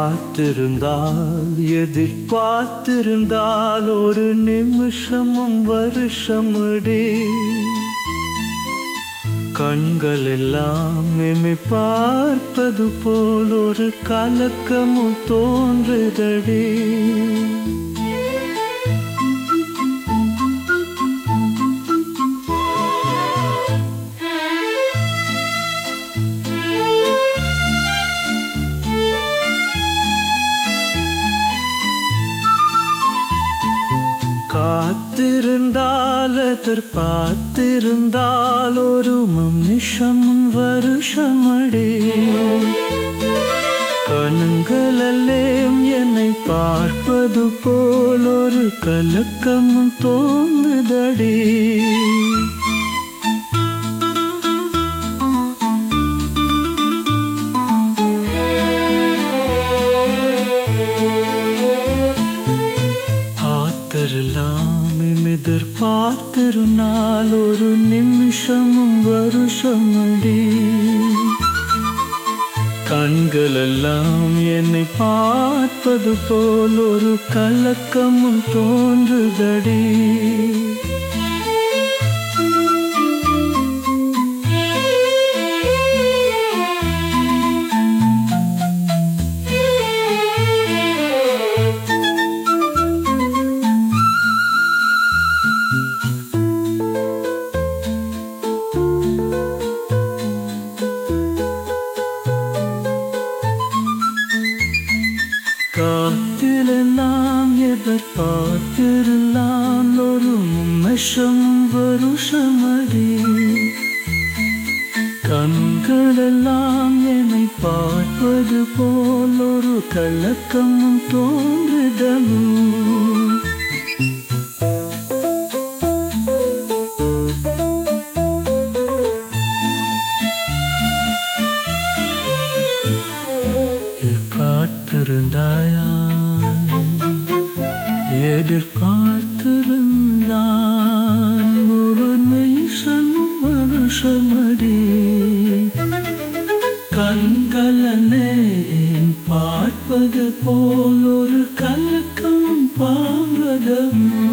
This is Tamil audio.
காத்திருந்தால் எதிர்பார்த்திருந்தால் ஒரு நிமிஷமும் வருஷமுடி கண்கள் எல்லாம் எம்மை பார்ப்பது போல் ஒரு கலக்கமும் தோன்றுதடி காத்திருந்தால் எதிர்பார்த்திருந்தால் ஒரு நிமிஷமும் வருஷமடி கண்களெல்லாம் என்னை பார்ப்பது போல் ஒரு கலக்கமும் தோன்றுதடி காத்திரலாம் எதிர்பார்த்திருந்தால் ஒரு நிமிஷமும் வருஷமடி கண்களெல்லாம் என்னை பார்ப்பது போல் ஒரு கலக்கமும் தோன்றுதடி காத்திலெல்லாம் எதிர்பார்த்திருந்தான் ஒரு நிமிஷம் வருஷமடி கண்களெல்லாம் என்னை பார்ப்பது போல் ஒரு கலக்கமும் தோன்றுதலும் எதிர்பார்த்திருந்தாயா எதிர்பார்த்திருந்தான் ஒரு நிமிஷம் வருஷமடி கண்களே பார்ப்பது போல் ஒரு கலக்கம் பாவதம்